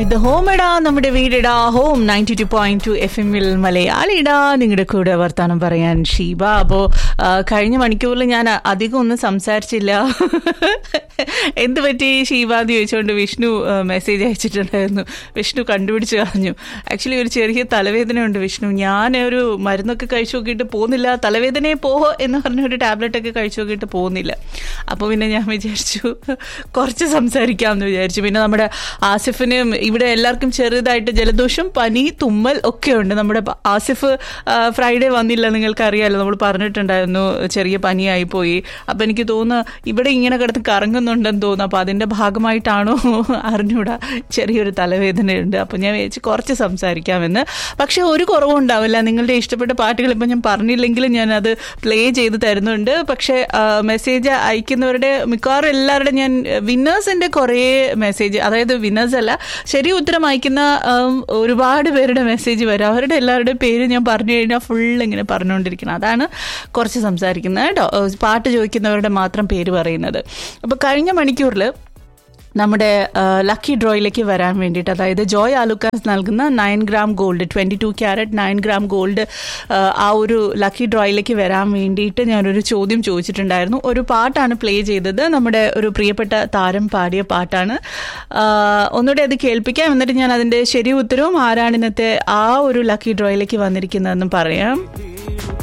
ഇത് ഹോം ഇടാ നമ്മുടെ വീടിടാ home ninety two point two F എമ്മിൽ മലയാളിടാ നിങ്ങളുടെ കൂടെ വർത്താനം പറയാൻ ഷീബ അപ്പോൾ കഴിഞ്ഞ മണിക്കൂറിൽ ഞാൻ അധികം ഒന്നും സംസാരിച്ചില്ല എന്ത് പറ്റി ഷീബ എന്ന് ചോദിച്ചുകൊണ്ട് വിഷ്ണു മെസ്സേജ് അയച്ചിട്ടുണ്ടായിരുന്നു വിഷ്ണു കണ്ടുപിടിച്ച് കളഞ്ഞു ആക്ച്വലി ഒരു ചെറിയ തലവേദന ഉണ്ട് വിഷ്ണു ഞാൻ ഒരു മരുന്നൊക്കെ കഴിച്ചു നോക്കിയിട്ട് പോകുന്നില്ല തലവേദനയെ പോഹോ എന്ന് പറഞ്ഞ ഒരു ടാബ്ലറ്റ് ഒക്കെ കഴിച്ചു നോക്കിയിട്ട് പോകുന്നില്ല അപ്പോൾ പിന്നെ ഞാൻ വിചാരിച്ചു കുറച്ച് സംസാരിക്കാമെന്ന് വിചാരിച്ചു പിന്നെ നമ്മുടെ ആസിഫിനും ഇവിടെ എല്ലാവർക്കും ചെറുതായിട്ട് ജലദോഷം പനി തുമ്മൽ ഒക്കെ ഉണ്ട് നമ്മുടെ ആസിഫ് ഫ്രൈഡേ വന്നില്ല നിങ്ങൾക്ക് അറിയാമല്ലോ നമ്മൾ പറഞ്ഞിട്ടുണ്ടായിരുന്നു ചെറിയ പനിയായി പോയി അപ്പം എനിക്ക് തോന്നുന്നു ഇവിടെ ഇങ്ങനെ കിടന്ന് കറങ്ങുന്നുണ്ടെന്ന് തോന്നുന്നു അപ്പോൾ അതിൻ്റെ ഭാഗമായിട്ടാണോ അറിഞ്ഞൂടാ ചെറിയൊരു തലവേദനയുണ്ട് അപ്പം ഞാൻ വിചാരിച്ചു കുറച്ച് സംസാരിക്കാമെന്ന് പക്ഷേ ഒരു കുറവും ഉണ്ടാവില്ല നിങ്ങളുടെ ഇഷ്ടപ്പെട്ട പാട്ടുകൾ ഇപ്പം ഞാൻ പറഞ്ഞില്ലെങ്കിലും ഞാൻ അത് പ്ലേ ചെയ്ത് തരുന്നുണ്ട് പക്ഷേ മെസ്സേജ് അയക്കുന്നവരുടെ മിക്കവാറും എല്ലാവരുടെ ഞാൻ വിന്നേഴ്സിൻ്റെ കുറേ മെസ്സേജ് അതായത് വിന്നേഴ്സ് അല്ല ശരി ഉത്തരം അയക്കുന്ന ഒരുപാട് പേരുടെ മെസ്സേജ് വരും അവരുടെ എല്ലാവരുടെയും പേര് ഞാൻ പറഞ്ഞു കഴിഞ്ഞാൽ ഫുൾ ഇങ്ങനെ പറഞ്ഞുകൊണ്ടിരിക്കണം അതാണ് കുറച്ച് സംസാരിക്കുന്നത് കേട്ടോ പാട്ട് ചോദിക്കുന്നവരുടെ മാത്രം പേര് പറയുന്നത് അപ്പോൾ കഴിഞ്ഞ മണിക്കൂറിൽ നമ്മുടെ ലക്കി ഡ്രോയിലേക്ക് വരാൻ വേണ്ടിയിട്ട് അതായത് ജോയ് ആലുക്കാസ് നൽകുന്ന nine gram gold twenty two carat nine gram gold ആ ഒരു ലക്കി ഡ്രോയിലേക്ക് വരാൻ വേണ്ടിയിട്ട് ഞാനൊരു ചോദ്യം ചോദിച്ചിട്ടുണ്ടായിരുന്നു ഒരു പാട്ടാണ് പ്ലേ ചെയ്തത് നമ്മുടെ ഒരു പ്രിയപ്പെട്ട താരം പാടിയ പാട്ടാണ് ഒന്നുകൂടെ അത് കേൾപ്പിക്കാം എന്നിട്ട് ഞാൻ അതിൻ്റെ ശരി ഉത്തരവും ആരാണ് ഇന്നത്തെ ആ ഒരു ലക്കി ഡ്രോയിലേക്ക് വന്നിരിക്കുന്നതെന്നും പറയാം